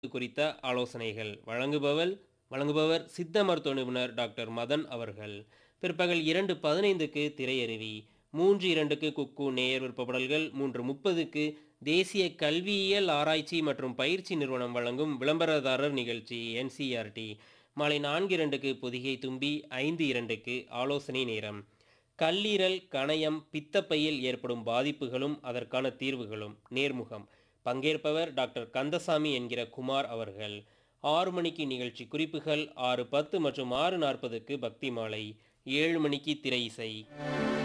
குறித்த ஆலோசனைகள் வழங்குபவர் வழங்குபவர் சித்த மருத்துவ நிபுணர் டாக்டர் மதன் அவர்கள் பிற்பகல் இரண்டு பதினைந்துக்கு திரையருவி மூன்று இரண்டுக்கு குக்கு நேயர் விருப்பப்படல்கள் மூன்று முப்பதுக்கு தேசிய கல்வியியல் ஆராய்ச்சி மற்றும் பயிற்சி நிறுவனம் வழங்கும் விளம்பரதாரர் நிகழ்ச்சி என்சிஆர்டி மாலை நான்கு இரண்டுக்கு பொதிகை தும்பி ஐந்து இரண்டுக்கு ஆலோசனை நேரம் கல்லீரல் கணையம் பித்தப்பையில் ஏற்படும் பாதிப்புகளும் அதற்கான தீர்வுகளும் நேர்முகம் பங்கேற்பவர் டாக்டர் கந்தசாமி என்கிற குமார் அவர்கள் ஆறு மணிக்கு நிகழ்ச்சி குறிப்புகள் ஆறு பத்து மற்றும் ஆறு நாற்பதுக்கு பக்தி மாலை ஏழு மணிக்கு திரை இசை